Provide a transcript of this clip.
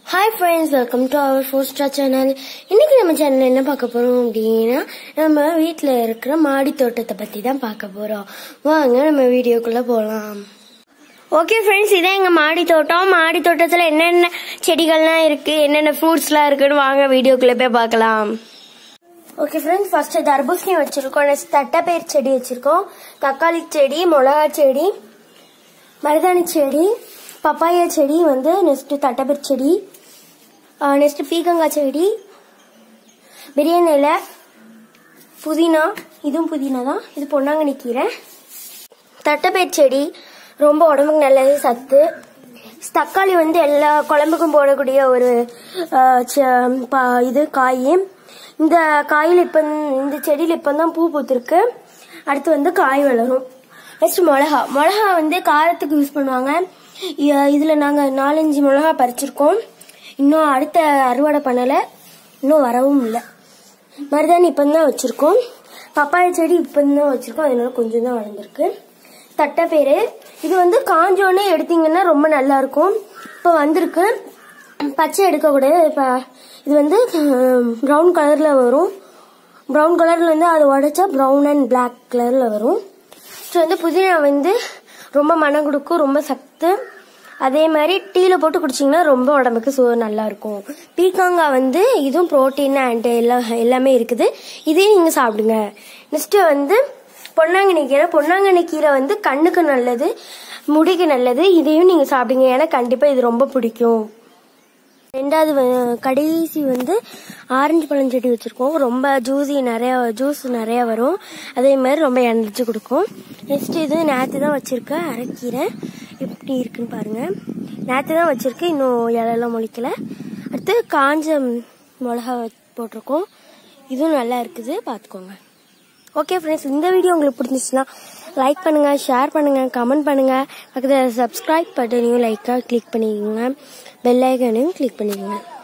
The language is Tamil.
hi friends welcome to our four star channel இன்னைக்கு நம்ம சேனல் என்ன பார்க்க போறோம் அப்படின்னா நம்ம வீட்டில் இருக்கிற மாடி தோட்டத்தை பத்தி தான் பார்க்க போறோம் வாங்க நம்ம வீடியோக்குள்ள போகலாம் ஓகே ஃப்ரெண்ட்ஸ் இதான் எங்க மாடி தோட்டம் மாடி தோட்டத்தில் என்னென்ன செடிகள்லாம் இருக்கு என்னென்ன ஃப்ரூட்ஸ்லாம் இருக்குன்னு வாங்க வீடியோக்குள்ள போய் பார்க்கலாம் ஓகே ஃப்ரெண்ட்ஸ் ஃபர்ஸ்ட் தர்பூசணி வச்சிருக்கோம் நெக்ஸ்ட் தட்டைப்பயிர் செடி வச்சிருக்கோம் தக்காளி செடி மிளகா செடி மருதாணி செடி பப்பாயா செடி வந்து நெக்ஸ்ட் தட்டைப்பயிர் செடி நெக்ஸ்ட் பீக்கங்காய் செடி பிரியாணி இலை புதினா இதுவும் புதினா தான் இது பொன்னாங்கண்ணி கீரை தட்டைப்பயிர் செடி ரொம்ப உடம்புக்கு நல்லது சத்து தக்காளி வந்து எல்லா குழம்புக்கும் போடக்கூடிய ஒரு அஹ், ச- பா- இது காய் இந்த காயில் இப்போ இந்த செடியில் இப்போ தான் பூ பூத்திருக்கு அடுத்து வந்து காய் வளரும் நெக்ஸ்ட் மிளகா மிளகா வந்து காரத்துக்கு யூஸ் பண்ணுவாங்க இ- இதுல நாங்கள் நாலஞ்சு மிளகா பறிச்சிருக்கோம் இன்னும் அடுத்த அறுவடை பண்ணலை இன்னும் வரவும் இல்லை மருதாணி இப்போ தான் வச்சிருக்கோம் பப்பாயா செடி இப்போ தான் வச்சிருக்கோம் அதனால கொஞ்சம் தான் வளர்ந்துருக்கு தட்டைப்பேரு இது வந்து காஞ்சோடனே எடுத்தீங்கன்னா ரொம்ப நல்லா இருக்கும் இப்போ வந்திருக்கு பச்சை எடுக்கக்கூடாது இப்போ இது வந்து ப்ரௌன் கலரில் வரும் ப்ரௌன் கலரில் வந்து அது உடைச்சா ப்ரௌன் அண்ட் பிளாக் கலரில் வரும் ஸோ வந்து புதினா வந்து ரொம்ப மனம் கொடுக்கும் ரொம்ப சத்து அதே மாதிரி டீயில் போட்டு குடிச்சிங்கன்னா ரொம்ப உடம்புக்கு சு நல்லா இருக்கும் பீக்காங்காய் வந்து இதுவும் ப்ரோட்டீன் அண்ட் எல்லாம் எல்லாமே இருக்குது இதையும் நீங்கள் சாப்பிடுங்க நெக்ஸ்ட்டு வந்து பொன்னாங்கண்ணி கீரை பொன்னாங்கண்ணி கீரை வந்து கண்ணுக்கு நல்லது முடிக்கு நல்லது இதையும் நீங்கள் சாப்பிடுங்க ஏன்னா கண்டிப்பாக இது ரொம்ப பிடிக்கும் ரெண்டாவது வ- கடைசி வந்து ஆரஞ்சு பழம் செடி வச்சிருக்கோம் ரொம்ப ஜூஸி நிறைய ஜூஸ் நிறைய வரும் அதே மாதிரி ரொம்ப எனர்ஜி கொடுக்கும் நெக்ஸ்ட் இது நேற்று தான் வச்சிருக்கேன் அரைக்கீரை எப்படி இருக்குன்னு பாருங்க நேற்று தான் வச்சிருக்கேன் இன்னும் இலையெல்லாம் முளைக்கல அடுத்து காஞ்ச மிளகா வ- போட்டிருக்கோம் இதுவும் நல்லா இருக்குது பார்த்துக்கோங்க ஓகே ஃப்ரெண்ட்ஸ் இந்த வீடியோ உங்களுக்கு பிடிச்சிச்சுன்னா லைக் பண்ணுங்க ஷேர் பண்ணுங்க கமெண்ட் பண்ணுங்க பக்கத்தில் சப்ஸ்கிரைப் பட்டனையும் லைக்காக கிளிக் பண்ணிக்கோங்க பெல் ஐக்கனையும் கிளிக் பண்ணிக்கோங்க